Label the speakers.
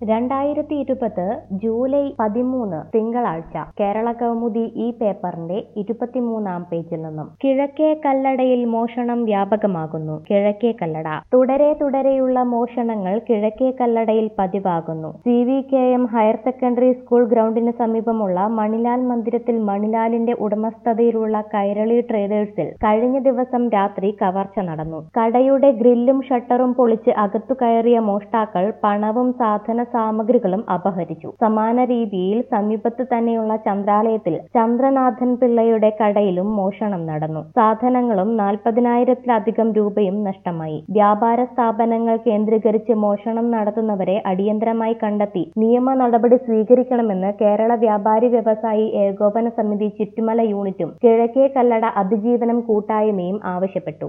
Speaker 1: രണ്ടായിരത്തി ഇരുപത് ജൂലൈ പതിമൂന്ന് തിങ്കളാഴ്ച കേരള കൗമുദി ഈ പേപ്പറിന്റെ ഇരുപത്തിമൂന്നാം പേജിൽ നിന്നും കിഴക്കേ കല്ലടയിൽ മോഷണം വ്യാപകമാകുന്നു കിഴക്കേ കല്ലട തുടരെ തുടരെയുള്ള മോഷണങ്ങൾ കിഴക്കേ കല്ലടയിൽ പതിവാകുന്നു C V K M higher secondary school ഗ്രൗണ്ടിന് സമീപമുള്ള മണിലാൽ മന്ദിരത്തിൽ മണിലാലിന്റെ ഉടമസ്ഥതയിലുള്ള കൈരളി ട്രേഡേഴ്സിൽ കഴിഞ്ഞ ദിവസം രാത്രി കവർച്ച നടന്നു കടയുടെ ഗ്രില്ലും ഷട്ടറും പൊളിച്ച് അകത്തു കയറിയ മോഷ്ടാക്കൾ പണവും സാധന സാമഗ്രികളും അപഹരിച്ചു സമാന രീതിയിൽ സമീപത്ത് തന്നെയുള്ള ചന്ദ്രാലയത്തിൽ ചന്ദ്രനാഥൻ പിള്ളയുടെ കടയിലും മോഷണം നടന്നു സാധനങ്ങളും നാൽപ്പതിനായിരത്തിലധികം രൂപയും നഷ്ടമായി വ്യാപാര സ്ഥാപനങ്ങൾ കേന്ദ്രീകരിച്ച് മോഷണം നടത്തുന്നവരെ അടിയന്തരമായി കണ്ടെത്തി നിയമ നടപടി സ്വീകരിക്കണമെന്ന് കേരള വ്യാപാരി വ്യവസായി ഏകോപന സമിതി ചുറ്റുമല യൂണിറ്റും കിഴക്കേ കല്ലട അതിജീവനം കൂട്ടായ്മയും ആവശ്യപ്പെട്ടു